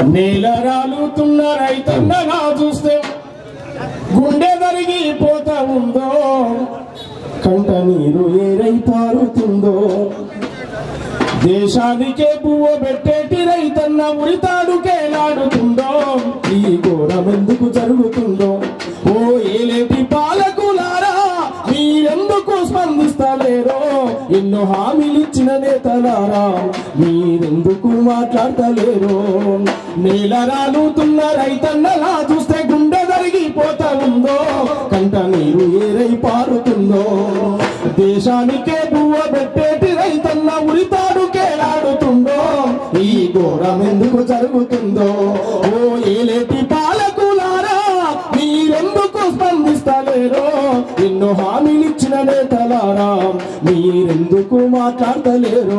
నేల రాలుతున్న రైతన్నగా చూస్తే గుండె తరిగిపోతా ఉందో కంట నీరు ఏరై పారుతుందో దేశానికే పువ్వు పెట్టేటి రైతన్న ఉరితాడుకేలాడుతుందో ఈ ఘోరం ఎందుకు జరుగుతుందో ఓ ఏలేటి పాలకులారా మీరెందుకు స్పందిస్తలేరో ఎన్నో హామీలు ఇచ్చిన నేతలారా మీరెందుకు మాట్లాడతలేరో నేల రాలుతున్న రైతన్నలా చూస్తే గుండె జరిగిపోతా ఉందో కంట నీరు ఏరై పారుతుందో దేశానికే పువ్వ పెట్టేటి రైతన్న ఉరితాడుకేలాడుతుందో ఈ ఘోరం ఎందుకు జరుగుతుందో ఓ ఏలేటి పాలకులారా మీరెందుకు స్పందిస్తలేరో ఎన్నో హామీలు ఇచ్చిన నేతలారా మీరెందుకు మాట్లాడతలేరో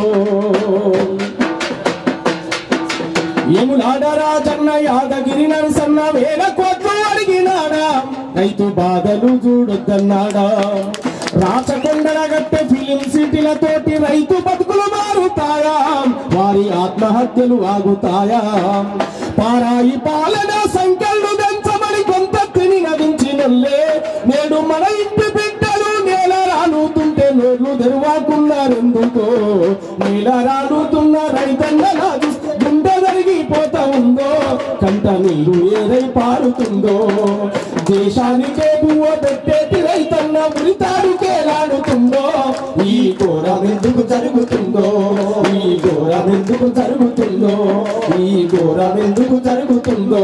ఎములాడరా జన్న యాదగిరి నరసన్న వేల కోట్లు అడిగినాడా రైతు బాధలు చూడొద్దన్నాడా రాచకొండల గట్టె ఫిలిం సిటీలతోటి రైతు బతుకులు మారుతాయా వారి ఆత్మహత్యలు ఆగుతాయా పారాయి పాలన సంఖ్యలు దంచమని కొంత తిని నదించినల్లే నేడు మన ఇంటి బిడ్డలు నేల రాలుతుంటే నోర్లు తెరువాకున్నారెందుకో నేల రాలుతున్న రైతన్నలా చూస్తే గుండె జరిగిపోతా ఉందో కంట నీరు ఏదై పారుతుందో దేశానికే పువ్వు పెట్టేటి రైతన్న ఉరితాడుకేలాడుతుందో ఈ ఘోరం ఎందుకు జరుగుతుందో ఈ ఘోరం ఎందుకు జరుగుతుందో ఈ ఘోరం ఎందుకు జరుగుతుందో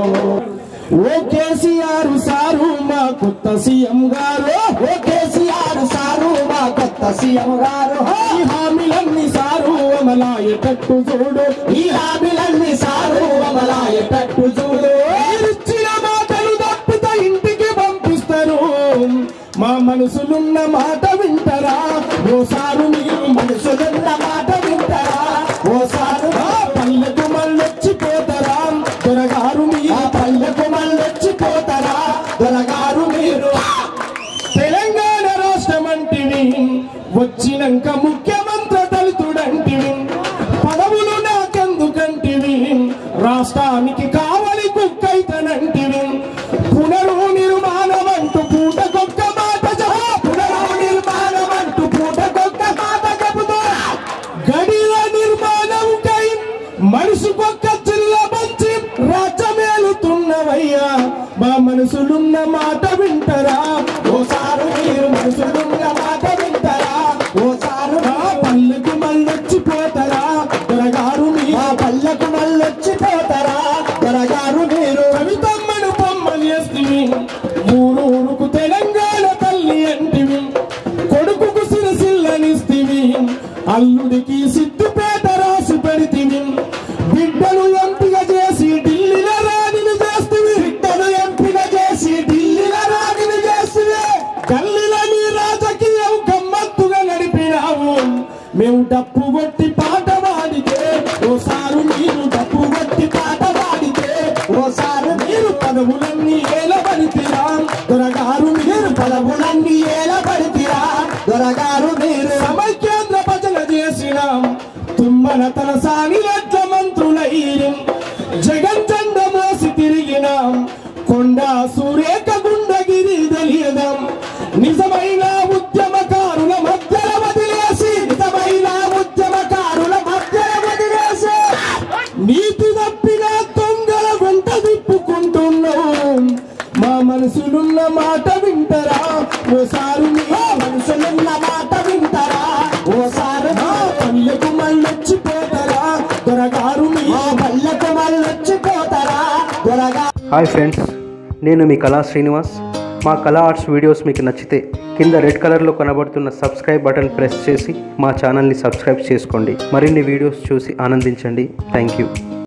ఓ కేసీఆర్ సారు మా కొత్త సీఎం గారు ఓ కేసీఆర్ సారు మా కొత్త సీఎం గారు ఈ హామీలన్నీ సారు అమలాయేటట్టు చూడు ఈ హామీలన్నీ సారు అమలాయేటట్టు చూడు ఇచ్చిన మాటలు తప్పితే ఇంటికి పంపిస్తారు మా మనసులున్న మాట వింటారా ఓసారు మీరు మనసులున్న మాట వింటారా ఓసారు మా పల్లెకు మళ్ళొచ్చిపోతారా దొరగారు మీ పల్లెకు మళ్ళొచ్చిపోతారా దొరగారు మీరు తెలంగాణ రాష్ట్రం అంటివి వచ్చినాక ముఖ్యమంత్రి దళితుడంటివి పదవులు నాకెందుకంటివి రాష్ట్రానికి కావలి కుక్కైతనంటివి పునరు నిర్మాణం అంటూ పూటకొక్క మాట జహా పునరు నిర్మాణం అంటూ పూటకొక్క మాట చెబుతూ గడిల నిర్మాణంకై మనసుకొక్క చిల్ల మంచి రాజ్యమేలుతున్నవయ్యా మా మనసులున్న మాట వింటరా ఓసారు మీరు మనసులున్న మాట వింటరా ఓసారు మా పల్లెకు మళ్ళొచ్చిపోతారా దొరగారు మీ మా పల్లెకు మళ్ళొచ్చిపోతారా దొరగారు మీరు కవితమ్మను బొమ్మలు వేస్తివి ఊరూరుకు తెలంగాణ తల్లి అంటివి కొడుకుకు సిరసిల్లనిస్తివి అల్లుడికి సిద్దుపేట రాసి పెడితివి బిడ్డను ఎంపిక చేసి ఢిల్లీలో రాణిని చేస్తుంది బిడ్డను ఎంపిక చేసి ఢిల్లీలో రాణిని చేస్తుంది గల్లీలో నీ రాజకీయం గమ్మత్తుగా నడిపినావు మేము డప్పు కొట్టి పాట పాడితే ఓసారు మీరు డప్పు కొట్టి పాట పాడితే ఓసారు మీరు పదవులన్నీ ఏలబడితిరా దొరగారు మీరు పదవులన్నీ ఏలబడితిరా దొరగారు మీరు సమైక్యాంధ్ర భజన చేసినాం తుమ్మల తన సానిలట్ల మంత్రులైరం జగన్ చండ మోసి తిరిగినాం కొండ సూరేక గుండగిరి తెలియదాం నిజమైన ఉద్యమకారుల మధ్యల వదిలేసి నిజమైన ఉద్యమకారుల మధ్యల వదిలేసి నీతి తప్పిన దొంగల వెంట తిప్పుకుంటున్నావు మా మనసులున్న మాట వింటరా ఓసారు మీ మనసులున్న మాట వింటరా ఓసారి మా పల్లెకు మళ్ళొచ్చిపోతారా దొరగారు మీ పల్లెకు మళ్ళొచ్చిపోతారా దొరగా హాయ్ ఫ్రెండ్స్ నేను మీ కళా శ్రీనివాస్ మా కళా ఆర్ట్స్ వీడియోస్ మీకు నచ్చితే కింద రెడ్ కలర్లో కనబడుతున్న సబ్స్క్రైబ్ బటన్ ప్రెస్ చేసి మా ఛానల్ని సబ్స్క్రైబ్ చేసుకోండి మరిన్ని వీడియోస్ చూసి ఆనందించండి థ్యాంక్ యూ